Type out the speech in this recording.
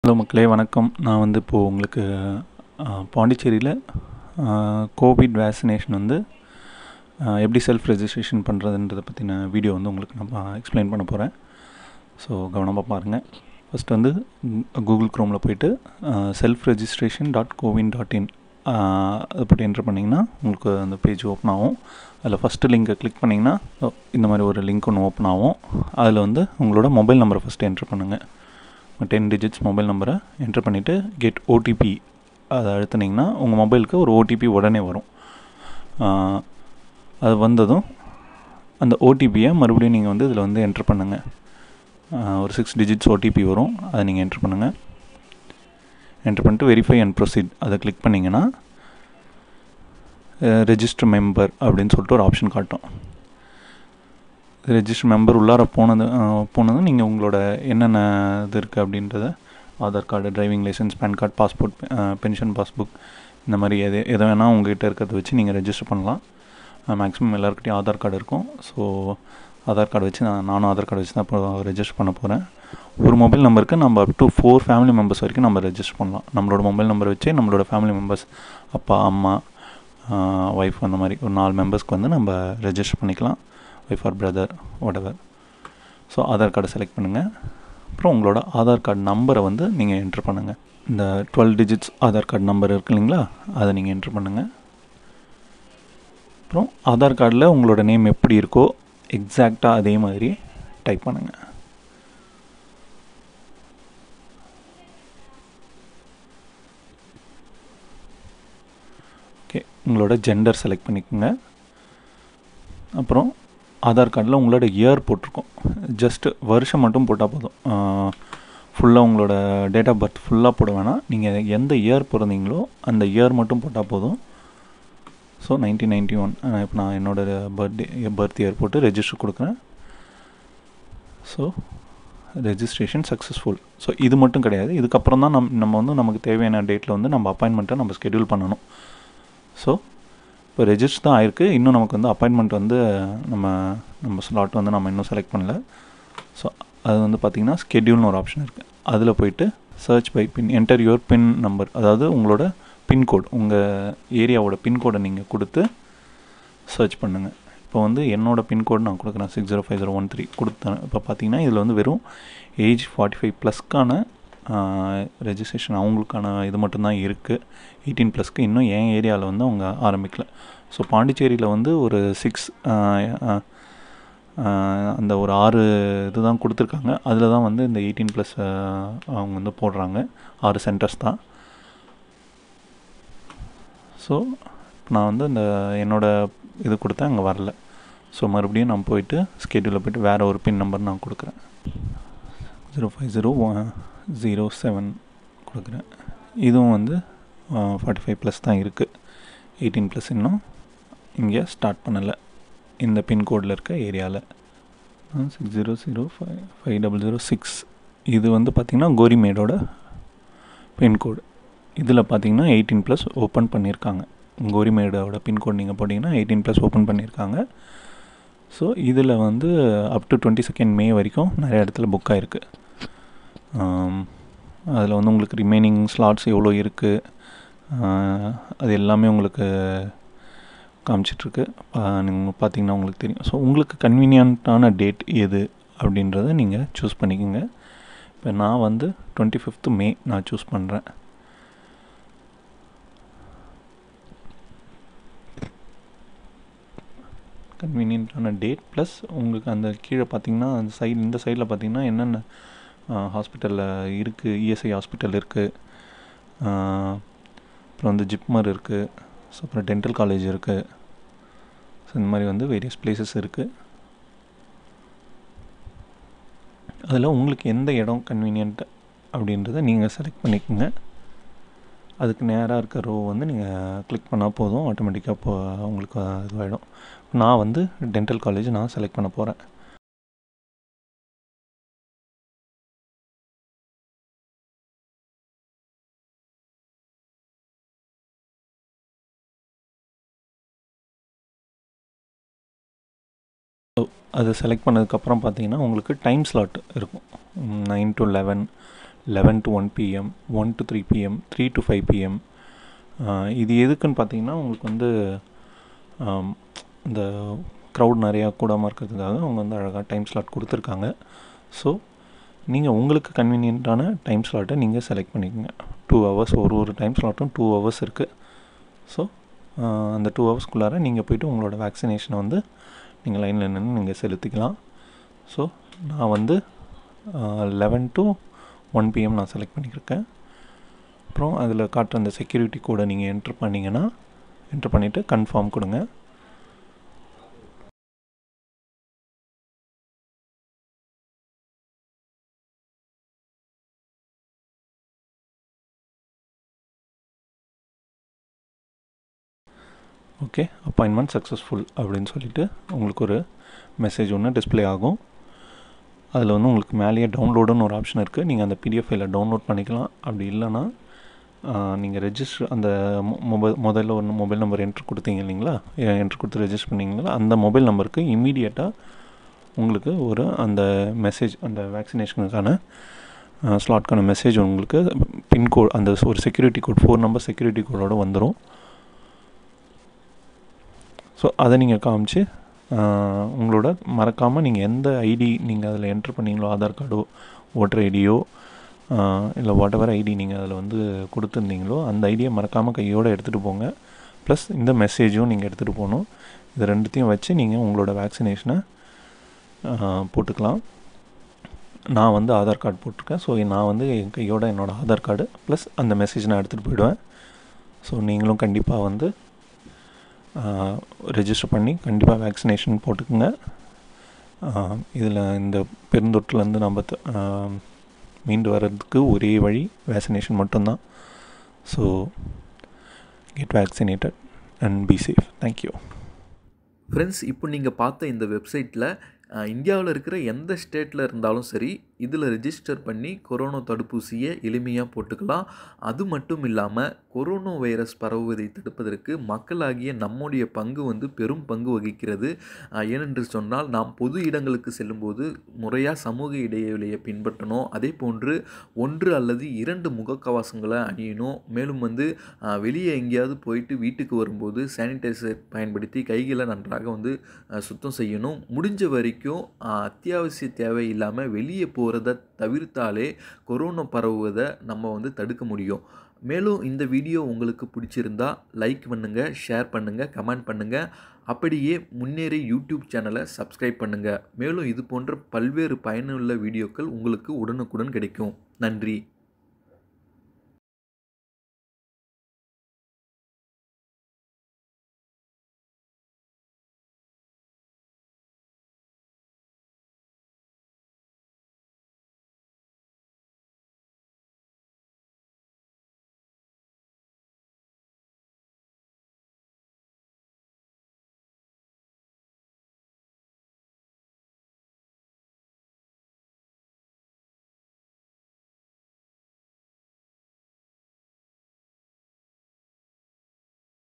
hello மக்களே வணக்கம் நான் வந்து இப்போது உங்களுக்கு பாண்டிச்சேரியில் கோவிட் வேக்சினேஷன் வந்து ஆ, எப்படி செல்ஃப் ரெஜிஸ்ட்ரேஷன் பண்ணுறதுன்றதை பற்றின வீடியோ வந்து உங்களுக்கு நான் எக்ஸ்பிளைன் பண்ண போகிறேன் ஸோ கவனமாக பாருங்கள் ஃபஸ்ட் வந்து கூகுள் க்ரோமில் போயிட்டு self registration dot CoWIN dot in அதை போட்டு என்ட்ரு பண்ணிங்கன்னா உங்களுக்கு அந்த பேஜ் ஓப்பன் ஆகும் அதில் ஃபஸ்ட்டு லிங்கை கிளிக் பண்ணிங்கன்னா ஓ, இந்த மாதிரி ஒரு லிங்க் ஒன்று ஓப்பன் ஆகும் அதில் வந்து உங்களோட மொபைல் நம்பரை ஃபஸ்ட்டு என்ட்ரு பண்ணுங்கள் டென் டிஜிட்ஸ் மொபைல் நம்பரை என்ட்ரு பண்ணிவிட்டு கெட் ஓடிபி அதை அழுத்துனீங்கன்னா உங்கள் மொபைலுக்கு ஒரு ஓடிபி உடனே வரும் ஆஹ் அது வந்ததும் அந்த ஓடிபியை மறுபடியும் நீங்கள் வந்து இதில் வந்து என்ட்ரு பண்ணுங்கள் ஒரு சிக்ஸ் டிஜிட்ஸ் ஓடிபி வரும் அதை நீங்கள் என்ட்ரு பண்ணுங்கள் என்ட்ரு பண்ணிட்டு வெரிஃபை அண்ட் ப்ரொசீட் அதை கிளிக் பண்ணிங்கன்னா ரெஜிஸ்டர் மெம்பர் அப்படின்னு சொல்லிட்டு ஒரு ஆப்ஷன் காட்டும் ரெஜிஸ்டர் மெம்பர் உள்ளார போனது அஹ், போனதும் நீங்கள் உங்களோட என்னென்ன இது இருக்குது அப்படின்றத Aadhaar card driving licence PAN card passport pension passbook இந்த மாதிரி எது எதை வேணால் உங்ககிட்ட இருக்கிறத வச்சு நீங்கள் ரெஜிஸ்டர் பண்ணலாம் மேக்ஸிமம் எல்லாருக்கிட்டையும் ஆதார் கார்டு இருக்கும் ஸோ ஆதார் கார்டு வச்சு நான் நானும் ஆதார் கார்டு வச்சு தான் இப்போ ரெஜிஸ்டர் பண்ண போகிறேன் ஒரு மொபைல் நம்பருக்கு நம்ம up to four family members வரைக்கும் நம்ம ரெஜிஸ்டர் பண்ணலாம் நம்மளோட மொபைல் நம்பர் வச்சு நம்மளோட ஃபேமிலி மெம்பர்ஸ் அப்பா அம்மா ஒய்ஃப் அந்த மாதிரி ஒரு நாலு மெம்பர்ஸ்க்கு வந்து நம்ம ரெஜிஸ்டர் பண்ணிக்கலாம் wife or brother whatever so Aadhaar கார்டை செலக்ட் பண்ணுங்கள் அப்புறம் உங்களோட ஆதார் கார்டு நம்பரை வந்து நீங்கள் என்ட்ரு பண்ணுங்கள் இந்த twelve digits Aadhaar card number இருக்கு இல்லைங்களா அதை நீங்கள் என்ட்ரு பண்ணுங்கள் அப்புறம் ஆதார் கார்டில் உங்களோட நேம் எப்படி இருக்கோ எக்ஸாக்டாக அதே மாதிரி டைப் பண்ணுங்கள் ஓகே உங்களோட ஜெண்டர் செலக்ட் பண்ணிக்கோங்க அப்புறம் ஆதார் கார்டில் உங்களோட இயர் போட்டிருக்கோம் ஜஸ்ட் வருஷம் மட்டும் போட்டால் போதும் ஃபுல்லாக உங்களோட டேட் ஆஃப் பர்த் ஃபுல்லாக போட வேணாம் நீங்கள் எந்த இயர் பிறந்தீங்களோ அந்த இயர் மட்டும் போட்டால் போதும் ஸோ நைன்டீன் நைன்டி ஒன் இப்போ நான் என்னோட பர்த்டே பர்த் இயர் போட்டு ரெஜிஸ்டர் கொடுக்குறேன் ஸோ ரெஜிஸ்ட்ரேஷன் சக்ஸஸ்ஃபுல் ஸோ இது மட்டும் கிடையாது இதுக்கப்புறம் தான் நம் நம்ம வந்து நமக்கு தேவையான டேட்டில் வந்து நம்ம அப்பாயின்மெண்ட்டை நம்ம ஸ்கெடியூல் பண்ணணும் ஸோ இப்போ ரெஜிஸ்டர் தான் ஆயிருக்கு இன்னும் நமக்கு வந்து அப்பாயின்மெண்ட் வந்து நம்ம நம்ம ஸ்லாட் வந்து நம்ம இன்னும் செலக்ட் பண்ணல ஸோ அது வந்து பார்த்திங்கன்னா ஸ்கெடியூல்னு ஒரு ஆப்ஷன் இருக்குது அதில் போயிட்டு search by pin enter your pin number அதாவது உங்களோட பின்கோட் உங்கள் ஏரியாவோட பின்கோடை நீங்கள் கொடுத்து சர்ச் பண்ணுங்கள் இப்போ வந்து என்னோட பின்கோடு நான் கொடுக்குறேன் six zero five zero one three கொடுத்தேன் இப்போ பார்த்தீங்கன்னா இதில் வந்து வெறும் ஏஜ் ஃபார்ட்டி ஃபைவ் ப்ளஸ்க்கான ரெஜிஸ்ட்ரேஷன் அவங்களுக்கான இது மட்டும்தான் இருக்குது எயிட்டீன் ப்ளஸ்க்கு இன்னும் என் ஏரியாவில் வந்து அவங்க ஆரம்பிக்கல ஸோ பாண்டிச்சேரியில் வந்து ஒரு சிக்ஸ் அந்த ஒரு ஆறு இதுதான் கொடுத்துருக்காங்க அதில் தான் வந்து இந்த எயிட்டீன் ப்ளஸ் அவங்க வந்து போடுறாங்க ஆறு சென்டர்ஸ் தான் ஸோ நான் வந்து இந்த என்னோட இது கொடுத்தேன் அங்கே வரல ஸோ மறுபடியும் நான் போயிட்டு ஸ்கெடியூலில் போயிட்டு வேறு ஒரு பின் நம்பர் நான் கொடுக்குறேன் zero five zero zero seven கொடுக்குறேன் இதுவும் வந்து ஃபார்ட்டி ஃபைவ் ப்ளஸ் தான் இருக்குது எயிட்டீன் ப்ளஸ் இன்னும் இங்கே ஸ்டார்ட் பண்ணலை இந்த பின்கோடில் இருக்க ஏரியாவில் six zero zero five five double zero six இது வந்து பார்த்திங்கன்னா கோரிமேடோட பின்கோடு இதில் பார்த்தீங்கன்னா எயிட்டீன் ப்ளஸ் ஓப்பன் பண்ணியிருக்காங்க கோரிமேடோட பின்கோட் நீங்கள் போட்டிங்கன்னா எயிட்டீன் ப்ளஸ் ஓப்பன் பண்ணியிருக்காங்க ஸோ இதில் வந்து up to twenty second May வரைக்கும் நிறைய இடத்துல புக் ஆகிருக்கு அதில் வந்து உங்களுக்கு ரிமைனிங் ஸ்லாட்ஸ் எவ்வளோ இருக்குது அது எல்லாமே உங்களுக்கு காமிச்சிட்ருக்கு நீங்கள் பார்த்தீங்கன்னா உங்களுக்கு தெரியும் ஸோ உங்களுக்கு கன்வீனியண்ட்டான டேட் எது அப்படின்றத நீங்கள் சூஸ் பண்ணிக்கோங்க இப்போ நான் வந்து டுவெண்ட்டி ஃபிஃப்த்து மே நான் சூஸ் பண்ணுறேன் கன்வீனியண்ட்டான டேட் ப்ளஸ் உங்களுக்கு அந்த கீழே பார்த்தீங்கன்னா அந்த சைடு இந்த சைடில் பார்த்தீங்கன்னா என்னென்ன ஹாஸ்பிட்டலில் இருக்குது இஎஸ்ஐ ஹாஸ்பிட்டல் இருக்குது அப்புறம் வந்து ஜிப்மர் இருக்குது ஸோ அப்புறம் டென்டல் காலேஜ் இருக்குது ஸோ இந்த மாதிரி வந்து வேரியஸ் பிளேசஸ் இருக்குது அதில் உங்களுக்கு எந்த இடம் கன்வீனியன்ட் அப்படின்றத நீங்கள் செலக்ட் பண்ணிக்கோங்க அதுக்கு நேராக இருக்க ரோ வந்து நீங்கள் கிளிக் பண்ணால் போதும் ஆட்டோமேட்டிக்காக இப்போ உங்களுக்கு இதுவாகிடும் நான் வந்து டென்டல் காலேஜ் நான் செலக்ட் பண்ண போகிறேன் அதை செலக்ட் பண்ணதுக்கப்புறம் பார்த்தீங்கன்னா உங்களுக்கு டைம் ஸ்லாட் இருக்கும் nine to eleven eleven to one PM one to three PM three to five PM இது எதுக்குன்னு பார்த்தீங்கன்னா உங்களுக்கு வந்து ஆம், இந்த க்ரௌட் நிறையா கூடாமல் இருக்கிறதுக்காக அவங்க வந்து அழகாக டைம் ஸ்லாட் கொடுத்துருக்காங்க ஸோ நீங்கள் உங்களுக்கு கன்வீனியண்ட்டான டைம் ஸ்லாட்டை நீங்கள் செலக்ட் பண்ணிக்கோங்க டூ ஹவர்ஸ் ஒரு ஒரு டைம் ஸ்லாட்டும் டூ ஹவர்ஸ் இருக்குது ஸோ அந்த டூ ஹவர்ஸ்க்குள்ளார நீங்கள் போயிட்டு உங்களோட வேக்சினேஷனை வந்து நீங்கள் லைனில் நின்று நீங்கள் செலுத்திக்கலாம் ஸோ நான் வந்து லெவன் டு ஒன் பிஎம் நான் செலக்ட் பண்ணியிருக்கேன் அப்புறம் அதில் காட்டுற அந்த செக்யூரிட்டி கோடை நீங்கள் என்ட்ரு பண்ணிங்கன்னா என்ட்ரு பண்ணிவிட்டு கன்ஃபார்ம் கொடுங்க ஓகே அப்பாயின்மெண்ட் சக்ஸஸ்ஃபுல் அப்படின்னு சொல்லிட்டு உங்களுக்கு ஒரு மெசேஜ் ஒன்று டிஸ்ப்ளே ஆகும் அதில் வந்து உங்களுக்கு மேலேயே டவுன்லோடுன்னு ஒரு ஆப்ஷன் இருக்குது நீங்கள் அந்த பிடிஎஃப் ஃபைலை டவுன்லோட் பண்ணிக்கலாம் அப்படி இல்லைன்னா நீங்கள் ரெஜிஸ்டர் அந்த மொபைல் முதல்ல ஒன்று மொபைல் நம்பர் என்ட்ரு கொடுத்தீங்க இல்லைங்களா என்ட்ரு கொடுத்து ரெஜிஸ்டர் பண்ணீங்களா அந்த மொபைல் நம்பருக்கு இமீடியட்டாக உங்களுக்கு ஒரு அந்த மெசேஜ் அந்த வேக்சினேஷனுக்கான ஸ்லாட்க்கான மெசேஜ் உங்களுக்கு பின்கோட் அந்த ஒரு security code four number security கோடோட வந்துடும் ஸோ அதை நீங்கள் காமிச்சு ஆஹ், உங்களோட மறக்காமல் நீங்கள் எந்த ஐடி நீங்கள் அதில் என்ட்ரு பண்ணீங்களோ ஆதார் கார்டோ ஓட்டர் ஐடியோ இல்லை வாட் எவர் ஐடி நீங்கள் அதில் வந்து கொடுத்துருந்தீங்களோ அந்த ஐடியை மறக்காமல் கையோடு எடுத்துகிட்டு போங்க ப்ளஸ் இந்த மெசேஜும் நீங்கள் எடுத்துகிட்டு போகணும் இது ரெண்டுத்தையும் வச்சு நீங்கள் உங்களோட வேக்சினேஷனை போட்டுக்கலாம் நான் வந்து ஆதார் கார்டு போட்டிருக்கேன் ஸோ நான் வந்து என் கையோட என்னோடய ஆதார் கார்டு ப்ளஸ் அந்த மெசேஜ் நான் எடுத்துகிட்டு போயிடுவேன் ஸோ நீங்களும் கண்டிப்பாக வந்து ரெஜிஸ்டர் பண்ணி கண்டிப்பாக வேக்சினேஷன் போட்டுக்குங்க இதில் இந்த பெருந்தொற்றுலேருந்து நம்ம த- ஆஹ், மீண்டு வர்றதுக்கு ஒரே வழி வேக்சினேஷன் மட்டும்தான் so get vaccinated and be safe thank you friends இப்போ நீங்கள் பார்த்த இந்த வெப்சைட்டில் இந்தியாவில் இருக்கிற எந்த ஸ்டேட்டில் இருந்தாலும் சரி இதில் ரெஜிஸ்டர் பண்ணி கொரோனா தடுப்பூசியை எளிமையாக போட்டுக்கலாம் அது மட்டும் இல்லாமல் கொரோனா வைரஸ் பரவுவதை தடுப்பதற்கு மக்களாகிய நம்முடைய பங்கு வந்து பெரும் பங்கு வகிக்கிறது அஹ், ஏனென்று சொன்னால் நாம் பொது இடங்களுக்கு செல்லும்போது முறையாக சமூக இடைவெளியை பின்பற்றணும் அதே போன்று ஒன்று அல்லது இரண்டு முகக்கவசங்களை அணியணும் மேலும் வந்து அஹ், வெளியே எங்கேயாவது போயிட்டு வீட்டுக்கு வரும்போது சானிடைசர் பயன்படுத்தி கைகளை நன்றாக வந்து அஹ், சுத்தம் செய்யணும் முடிஞ்ச வரைக்கும் அஹ், அத்தியாவசிய தேவை இல்லாமல் வெளியே போகிறத தவிர்த்தாலே கொரோனா பரவுவதை நம்ம வந்து தடுக்க முடியும் மேலும் இந்த வீடியோ உங்களுக்கு பிடிச்சிருந்தா லைக் பண்ணுங்கள் ஷேர் பண்ணுங்கள் கமெண்ட் பண்ணுங்கள் அப்படியே முன்னேறி யூடியூப் சேனலை சப்ஸ்கிரைப் பண்ணுங்கள் மேலும் இது போன்ற பல்வேறு பயனுள்ள வீடியோக்கள் உங்களுக்கு உடனுக்குடன் கிடைக்கும் நன்றி